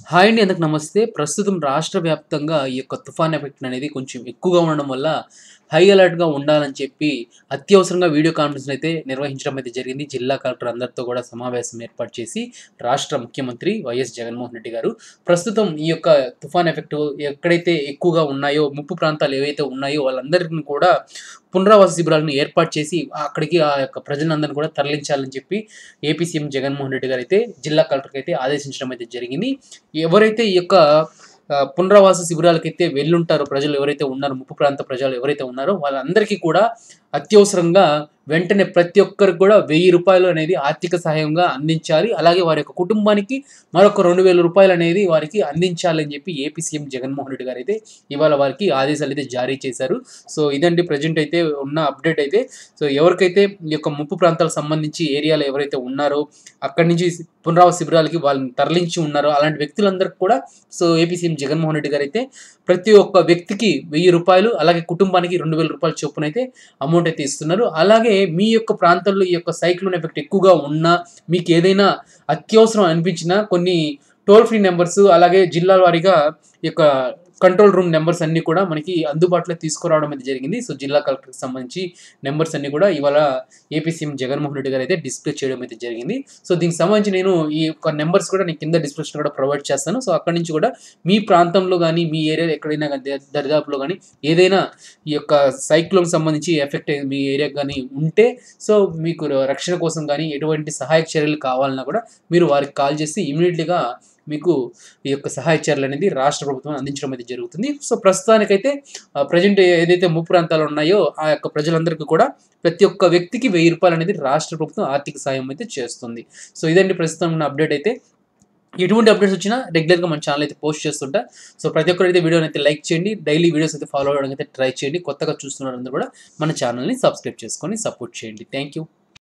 hi అండి అందరికి నమస్తే ప్రస్తుతం రాష్ట్ర వ్యాప్తంగా ఈ యొక్క తుఫాన్ ఎఫెక్ట్ అనేది కొంచెం ఎక్కువగా ఉండడం వల్ల హై అలర్ట్గా ఉండాలని చెప్పి అత్యవసరంగా వీడియో కాన్ఫరెన్స్ అయితే నిర్వహించడం అయితే జరిగింది జిల్లా కలెక్టర్ అందరితో కూడా సమావేశం ఏర్పాటు చేసి రాష్ట్ర ముఖ్యమంత్రి వైఎస్ జగన్మోహన్ రెడ్డి గారు ప్రస్తుతం ఈ యొక్క తుఫాన్ ఎఫెక్ట్ ఎక్కడైతే ఎక్కువగా ఉన్నాయో ముప్పు ప్రాంతాలు ఏవైతే ఉన్నాయో వాళ్ళందరికీ కూడా పునరావాస శిబిరాలను ఏర్పాటు చేసి అక్కడికి ఆ యొక్క ప్రజలందరినీ కూడా తరలించాలని చెప్పి ఏపీ సీఎం జగన్మోహన్ రెడ్డి గారు అయితే జిల్లా కలెక్టర్కి అయితే ఆదేశించడం అయితే జరిగింది ఎవరైతే ఈ యొక్క ఆ, పునరావాస శిబిరాలకైతే వెళ్ళుంటారో ప్రజలు ఎవరైతే ఉన్నారో ముప్పు ప్రాంత ప్రజలు ఎవరైతే ఉన్నారో వాళ్ళందరికీ కూడా అత్యవసరంగా వెంటనే ప్రతి ఒక్కరికి కూడా వెయ్యి రూపాయలు అనేది ఆర్థిక సహాయంగా అందించాలి అలాగే వారి యొక్క కుటుంబానికి మరొక రెండు వేల రూపాయలు అనేది వారికి అందించాలని చెప్పి ఏపీ సీఎం జగన్మోహన్ రెడ్డి గారు అయితే ఇవాళ వారికి ఆదేశాలు అయితే జారీ చేశారు సో ఇదండి ప్రజెంట్ అయితే ఉన్న అప్డేట్ అయితే సో ఎవరికైతే ఈ యొక్క ముప్పు ప్రాంతాలకు సంబంధించి ఏరియాలో ఎవరైతే ఉన్నారో అక్కడి నుంచి పునరావాస శిబిరాలకి వాళ్ళని తరలించి ఉన్నారో అలాంటి వ్యక్తులందరికీ కూడా so AP CM Jaganmohan Reddy గారు అయితే ప్రతి ఒక్క వ్యక్తికి వెయ్యి రూపాయలు అలాగే కుటుంబానికి రెండు వేల రూపాయల చొప్పున అయితే అమౌంట్ అయితే ఇస్తున్నారు అలాగే మీ యొక్క ప్రాంతంలో ఈ యొక్క సైక్లోన్ ఎఫెక్ట్ ఎక్కువగా ఉన్నా మీకు ఏదైనా అత్యవసరం అనిపించినా కొన్ని టోల్ ఫ్రీ నెంబర్స్ అలాగే జిల్లాల వారీగా ఈ యొక్క కంట్రోల్ రూమ్ నెంబర్స్ అన్ని కూడా మనకి అందుబాటులో తీసుకురావడం అయితే జరిగింది సో జిల్లా కలెక్టర్కి సంబంధించి నెంబర్స్ అన్ని కూడా ఇవాళ ఏపీ సీఎం జగన్మోహన్ రెడ్డి గారు అయితే డిస్ప్లే చేయడం అయితే జరిగింది సో దీనికి సంబంధించి నేను ఈ యొక్క నెంబర్స్ కూడా నేను కింద డిస్క్రిప్షన్ కూడా ప్రొవైడ్ చేస్తాను సో అక్కడి నుంచి కూడా మీ ప్రాంతంలో కానీ మీ ఏరియాలో ఎక్కడైనా కానీ ద- దరిదాపులో కానీ ఏదైనా ఈ యొక్క సైక్లోన్ సంబంధించి ఎఫెక్ట్ మీ ఏరియాకి కానీ ఉంటే సో మీకు రక్షణ కోసం కానీ ఎటువంటి సహాయక చర్యలు కావాలన్నా కూడా మీరు వారికి కాల్ చేసి ఇమీడియట్లీగా మీకు ఈ యొక్క సహాయ చర్యలు అనేది రాష్ట్ర ప్రభుత్వం అందించడం అయితే జరుగుతుంది సో ప్రస్తుతానికైతే ప్రజెంట్ ఏదైతే ముప్పు ప్రాంతాలు ఉన్నాయో ఆ యొక్క ప్రజలందరికీ కూడా ప్రతి ఒక్క వ్యక్తికి వెయ్యి రూపాయలు అనేది రాష్ట్ర ప్రభుత్వం ఆర్థిక సాయం అయితే చేస్తుంది సో ఇదండి ప్రస్తుతం ఉన్న అప్డేట్ అయితే ఎటువంటి అప్డేట్స్ వచ్చినా రెగ్యులర్గా మన ఛానల్ అయితే పోస్ట్ చేస్తుంటా సో ప్రతి ఒక్కరైతే వీడియోని అయితే లైక్ చేయండి డైలీ వీడియోస్ అయితే ఫాలో అవ్వడానికి అయితే ట్రై చేయండి కొత్తగా చూస్తున్న వాళ్ళందరూ కూడా మన ఛానల్ని సబ్స్క్రైబ్ చేసుకొని సపోర్ట్ చేయండి థ్యాంక్ యూ